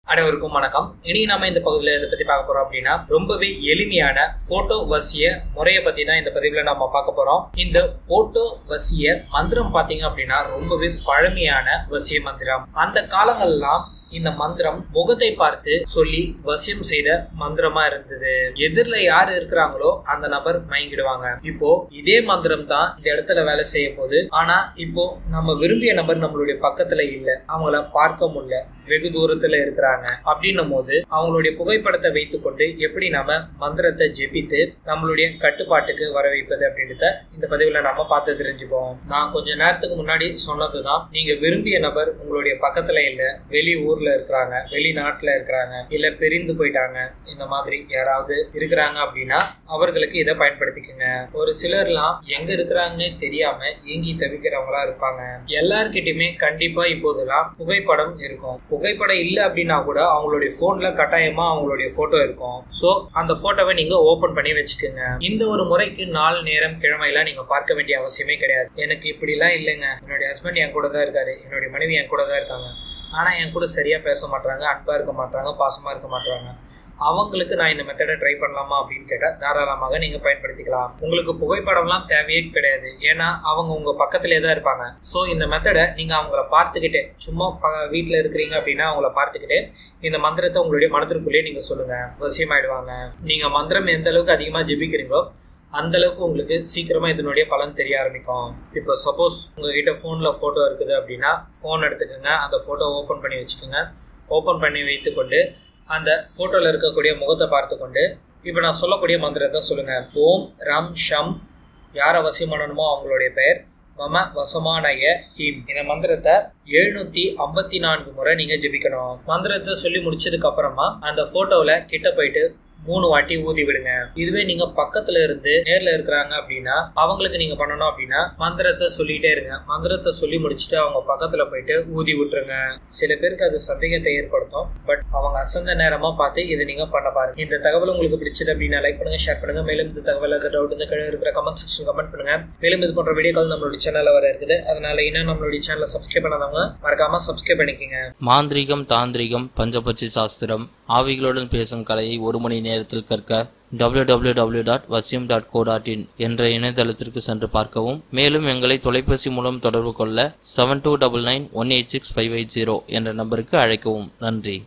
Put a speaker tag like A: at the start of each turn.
A: அனைவருக்கும் வணக்கம் இனி நாம இந்த பகுதியில் இதை பத்தி பார்க்க போறோம் அப்படின்னா ரொம்பவே எளிமையான போட்டோ வசிய முறையை பத்தி தான் இந்த பதிவுல நாம பார்க்க போறோம் இந்த போட்டோ வசிய மந்திரம் பாத்தீங்க அப்படின்னா ரொம்பவே பழமையான வசிய மந்திரம் அந்த காலங்கள்லாம் இந்த மந்திரம் முகத்தை பார்த்து சொல்லி வசியம் செய்த மந்திரமா இருந்தது எதிரில யாரு இருக்கிறாங்களோ அந்த நபர் மயங்கிடுவாங்க இப்போ இதே மந்திரம் தான் இந்த இடத்துல வேலை செய்ய போகுது ஆனா இப்போ நம்ம விரும்பிய நபர் நம்மளுடைய பக்கத்துல இல்ல அவங்கள பார்க்க முடியல வெகு தூரத்துல இருக்கிறாங்க அப்படின்னும் போது அவங்களுடைய புகைப்படத்தை வைத்துக்கொண்டு எப்படி நாம மந்திரத்தை ஜெபித்து நம்மளுடைய கட்டுப்பாட்டுக்கு வர வைப்பது அப்படின்றத இந்த பதிவுல நம்ம பார்த்து தெரிஞ்சுப்போம் நான் கொஞ்ச நேரத்துக்கு முன்னாடி சொன்னதுதான் நீங்க விரும்பிய நபர் உங்களுடைய பக்கத்துல இல்ல வெளி ஊர்ல இருக்கிறாங்க வெளிநாட்டுல இருக்கிறாங்க இல்ல பிரிந்து போயிட்டாங்க இந்த மாதிரி யாராவது இருக்கிறாங்க அப்படின்னா அவர்களுக்கு இதை பயன்படுத்திக்கோங்க ஒரு சிலர்லாம் எங்க இருக்கிறாங்கன்னே தெரியாம ஏங்கி தவிக்கிறவங்களா இருப்பாங்க எல்லார்கிட்டயுமே கண்டிப்பா இப்போதெல்லாம் புகைப்படம் இருக்கும் புகைப்படம் இல்ல அப்படின்னா கூட அவங்களுடைய போன்ல கட்டாயமா அவங்களுடைய போட்டோ இருக்கும் சோ அந்த போட்டோவை நீங்க ஓபன் பண்ணி வச்சுக்கோங்க இந்த ஒரு முறைக்கு நாள் நேரம் கிழமையெல்லாம் நீங்க பார்க்க வேண்டிய அவசியமே கிடையாது எனக்கு இப்படி எல்லாம் இல்லைங்க என்னுடைய ஹஸ்பண்ட் என் கூட தான் இருக்காரு என்னுடைய மனைவி என் கூட தான் இருக்காங்க ஆனா என் கூட சரியா பேச மாட்டாங்க அன்பா இருக்க மாட்டாங்க பாசமா இருக்க மாட்டாங்க அவங்களுக்கு நான் இந்த மெத்தடை ட்ரை பண்ணலாமா அப்படின்னு கேட்டால் தாராளமாக நீங்கள் பயன்படுத்திக்கலாம் உங்களுக்கு புகைப்படம்லாம் தேவையே கிடையாது ஏன்னா அவங்க உங்கள் பக்கத்திலே தான் இருப்பாங்க ஸோ இந்த மெத்தடை நீங்கள் அவங்கள பார்த்துக்கிட்டே சும்மா ப வீட்டில் இருக்கிறீங்க அப்படின்னா அவங்கள பார்த்துக்கிட்டே இந்த மந்திரத்தை உங்களுடைய மனதிற்குள்ளேயே நீங்கள் சொல்லுங்கள் வசியமாயிடுவாங்க நீங்கள் மந்திரம் எந்த அளவுக்கு அதிகமாக ஜெபிக்கிறீங்களோ அந்த அளவுக்கு உங்களுக்கு சீக்கிரமா இதனுடைய பலன் தெரிய ஆரம்பிக்கும் இப்போ சப்போஸ் உங்ககிட்ட ஃபோனில் ஃபோட்டோ இருக்குது அப்படின்னா ஃபோன் எடுத்துக்கோங்க அந்த ஃபோட்டோ ஓப்பன் பண்ணி வச்சுக்கோங்க ஓப்பன் பண்ணி வைத்துக்கொண்டு அந்த ஃபோட்டோவில் இருக்கக்கூடிய முகத்தை பார்த்து கொண்டு இப்போ நான் சொல்லக்கூடிய மந்திரத்தை சொல்லுங்க ஓம் ரம் ஷம் யார் அவசியம் பண்ணணுமோ அவங்களுடைய பெயர் மம வசமானய ஹீம் இந்த மந்திரத்தை எழுநூத்தி ஐம்பத்தி நான்கு முறை நீங்க ஜெபிக்கணும் மந்திரத்தை சொல்லி முடிச்சதுக்கு அப்புறமா அந்த போட்டோவில் கிட்ட போயிட்டு மூணு வாட்டி ஊதி விடுங்க இதுவே நீங்க பக்கத்துல இருந்து நேர்ல இருக்கிறாங்க அப்படின்னா அவங்களுக்கு நீங்க பண்ணணும் அப்படின்னா மந்திரத்தை சொல்லிட்டே இருங்க மந்திரத்தை சொல்லி முடிச்சுட்டு அவங்க பக்கத்துல போயிட்டு ஊதி விட்டுருங்க சில பேருக்கு அது சந்தேகத்தை ஏற்படுத்தும் பட் அவங்க அசந்த நேரமா பார்த்து இதை நீங்க பண்ண பாருங்க இந்த தகவல் உங்களுக்கு பிடிச்சது அப்படின்னா லைக் பண்ணுங்க ஷேர் பண்ணுங்க மேலும் இந்த தகவல் டவுட் இந்த கீழே இருக்கிற கமெண்ட் செக்ஷன் கமெண்ட் பண்ணுங்க மேலும் இது போன்ற வீடியோக்கள் நம்மளுடைய சேனல்ல வர இருக்குது அதனால இன்னும் நம்மளுடைய சேனலை சப்ஸ்கிரைப் பண்ணாதவங்க மறக்காம சப்ஸ்கிரைப் பண்ணிக்கோங்க
B: மாந்திரிகம் தாந்திரிகம் பஞ்சபட்சி சாஸ்திரம் ஆவிகளுடன் பேசும் கலையை ஒரு மணி நேரத்தில் கற்க www.vasyam.co.in டாட் வசியம் டாட் கோ டாட் இன் என்ற இணையதளத்திற்கு சென்று பார்க்கவும் மேலும் எங்களை தொலைபேசி மூலம் தொடர்பு கொள்ள seven two double nine one eight six five eight zero என்ற நம்பருக்கு அழைக்கவும் நன்றி